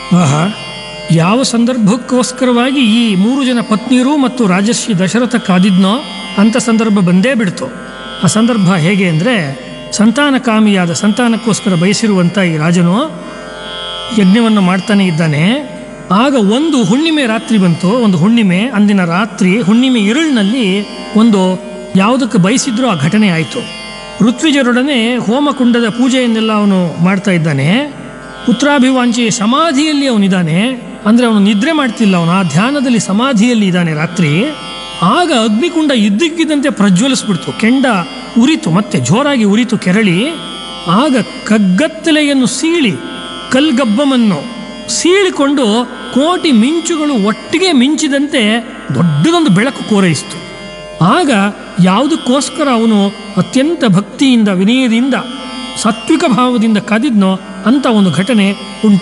ಆಹಾ ಯಾವ ಸಂದರ್ಭಕ್ಕೋಸ್ಕರವಾಗಿ ಈ ಮೂರು ಜನ ಪತ್ನಿಯರು ಮತ್ತು ರಾಜರ್ಷಿ ದಶರಥ ಕಾದಿದ್ನೋ ಅಂಥ ಸಂದರ್ಭ ಬಂದೇ ಬಿಡ್ತು ಆ ಸಂದರ್ಭ ಹೇಗೆ ಅಂದರೆ ಸಂತಾನಕಾಮಿಯಾದ ಸಂತಾನಕ್ಕೋಸ್ಕರ ಬಯಸಿರುವಂಥ ಈ ರಾಜನು ಯಜ್ಞವನ್ನು ಮಾಡ್ತಾನೆ ಇದ್ದಾನೆ ಆಗ ಒಂದು ಹುಣ್ಣಿಮೆ ರಾತ್ರಿ ಬಂತು ಒಂದು ಹುಣ್ಣಿಮೆ ಅಂದಿನ ರಾತ್ರಿ ಹುಣ್ಣಿಮೆ ಇರುಳಿನಲ್ಲಿ ಒಂದು ಯಾವುದಕ್ಕೆ ಬಯಸಿದ್ರೂ ಆ ಘಟನೆ ಆಯಿತು ಋತ್ವಿಜರೊಡನೆ ಹೋಮಕುಂಡದ ಪೂಜೆಯನ್ನೆಲ್ಲ ಅವನು ಮಾಡ್ತಾ ಇದ್ದಾನೆ ಪುತ್ರಾಭಿವಾಂಚಿ ಸಮಾಧಿಯಲ್ಲಿ ಅವನಿದ್ದಾನೆ ಅಂದರೆ ಅವನು ನಿದ್ರೆ ಮಾಡ್ತಿಲ್ಲ ಅವನು ಆ ಧ್ಯಾನದಲ್ಲಿ ಸಮಾಧಿಯಲ್ಲಿ ಇದ್ದಾನೆ ರಾತ್ರಿ ಆಗ ಅಗ್ನಿಕುಂಡ ಇದ್ದಕ್ಕಿದ್ದಂತೆ ಪ್ರಜ್ವಲಿಸ್ಬಿಡ್ತು ಕೆಂಡ ಉರಿತು ಮತ್ತೆ ಜೋರಾಗಿ ಉರಿತು ಕೆರಳಿ ಆಗ ಕಗ್ಗತ್ತಲೆಯನ್ನು ಸೀಳಿ ಕಲ್ಗಬ್ಬಮನ್ನು ಸೀಳಿಕೊಂಡು ಕೋಟಿ ಮಿಂಚುಗಳು ಒಟ್ಟಿಗೆ ಮಿಂಚಿದಂತೆ ದೊಡ್ಡದೊಂದು ಬೆಳಕು ಕೋರೈಸಿತು ಆಗ ಯಾವುದಕ್ಕೋಸ್ಕರ ಅವನು ಅತ್ಯಂತ ಭಕ್ತಿಯಿಂದ ವಿನಯದಿಂದ ಸಾತ್ವಿಕ ಭಾವದಿಂದ ಕಾದಿದ್ನೋ ಅಂತ ಒಂದು ಘಟನೆ ಉಂಟು